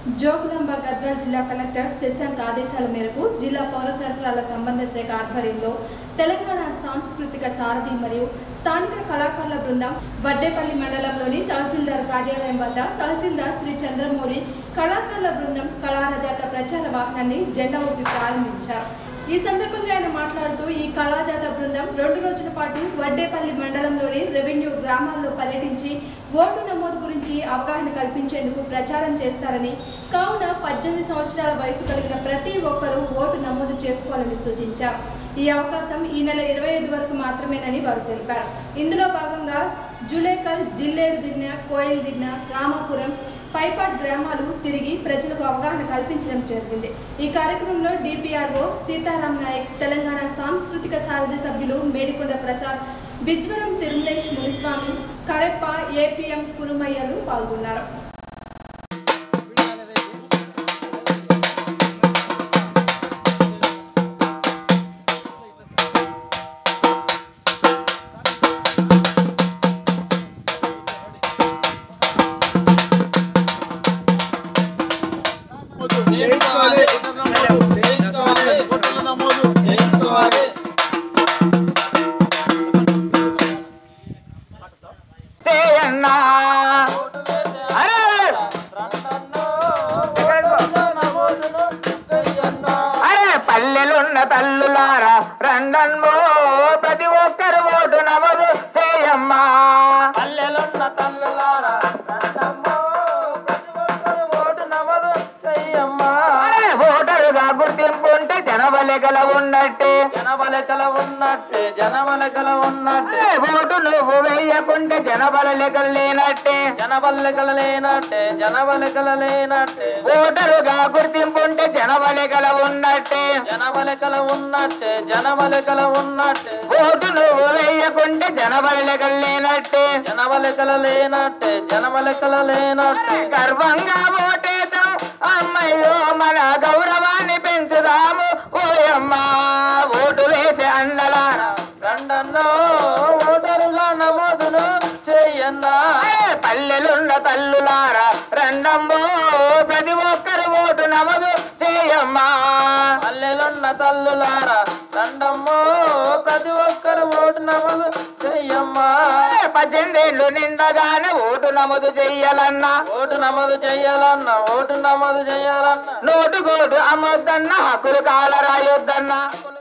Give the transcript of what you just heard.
జోగులాంబ గద్వాల్ జిల్లా కలెక్టర్ శశాంక్ ఆదేశాల మేరకు జిల్లా పౌర సరఫరాల సంబంధ శాఖ ఆధ్వర్యంలో తెలంగాణ సాంస్కృతిక సారథి మరియు స్థానిక కళాకారుల బృందం వడ్డేపల్లి మండలంలోని తహసీల్దార్ కార్యాలయం వద్ద తహసీల్దార్ శ్రీ చంద్రమౌళి కళాకారుల బృందం కళారజాత ప్రచార వాహనాన్ని జెండా ఊపి ప్రారంభించారు ఈ సందర్భంగా ఆయన మాట్లాడుతూ ఈ కళాజాత బృందం రెండు రోజుల పాటు వడ్డేపల్లి మండలంలోని రెవెన్యూ గ్రామాల్లో పర్యటించి ఓటు నమోదు గురించి అవగాహన కల్పించేందుకు ప్రచారం చేస్తారని కావున పద్దెనిమిది సంవత్సరాల వయసు కలిగిన ప్రతి ఒక్కరూ ఓటు నమోదు చేసుకోవాలని సూచించారు ఈ అవకాశం ఈ నెల ఇరవై ఐదు వరకు మాత్రమేనని వారు తెలిపారు ఇందులో భాగంగా జులేకల్ జిల్లేడు దిన్న కోయిల్ దిన్న రామాపురం పైపాడ్ గ్రామాలు తిరిగి ప్రజలకు అవగాహన కల్పించడం జరిగింది ఈ కార్యక్రమంలో డిపిఆర్ఓ సీతారాం నాయక్ తెలంగాణ సాంస్కృతిక సారథి సభ్యులు మేడికొండ ప్రసాద్ బిజ్వరం తిరుమలేష్ మునిస్వామి కరెప్ప ఏపీఎం కురుమయ్యలు పాల్గొన్నారు చేయించుకోవాలి చేయించుకోవాలి ఓటర్ల నమోదు చేయించుకోవాలి చేయన్నా అరే అరే పల్లెలున్న తల్లులారా రండన్మో ప్రతి ఒక్కరు ఓటు నమోదు చేయమ్మా పల్లెలున్న తల్లులారా రండమ్మో, ప్రతి ఒక్కరు ఓటు నమోదు చెయ్యమ్మా అరే ఓటరుగా గుర్తింపు ఉంటే జనబలికల ఉన్నట్టే జనబలకల ఉన్నట్టే జనబలకల ఉన్నట్టే అరే ఓటు నువ్వు వేయకుంటే జనబల లెక్కలు లేనట్టే జనబల్లకల లేనట్టే జనబలకల లేనట్టే ఓటరుగా గుర్తింపు ఉంటే జనబలికల ఉన్నట్టే జనబలకల ఉన్నట్టే జనబలకల ఉన్నట్టే ఓటు నువ్వు వేయకుంటే జనబల లెక్కలు లేనట్టే జనబలకల లేనట్టే జనబలకల లేనట్టే గర్వంగా ఓటేద్దాం అమ్మయ్యో మన గౌరవాన్ని పెంచుదాము ఓయమ్మా ఓటు వేసే అన్నలారా రండన్నో ఓటరుగా నమోదును చెయ్యన్నా అరే పల్లెలున్న తల్లులారా రండమ్మో ప్రతి ఒక్కరు ఓటు నమోదు చేయమ్మా పల్లెలున్న తల్లులారా రండమ్మో ప్రతి ఒక్కరు ఓటు నమోదు చెయ్యమ్మా అరే పద్దెనిమిదేళ్ళు నిండగానే ఓటు నమోదు చెయ్యాలన్నా ఓటు నమోదు చెయ్యాలన్న ఓటు నమోదు చెయ్యాలన్న నోటు గోటు అమ్మొద్దన్న హక్కులు కాల రాయొద్దన్నా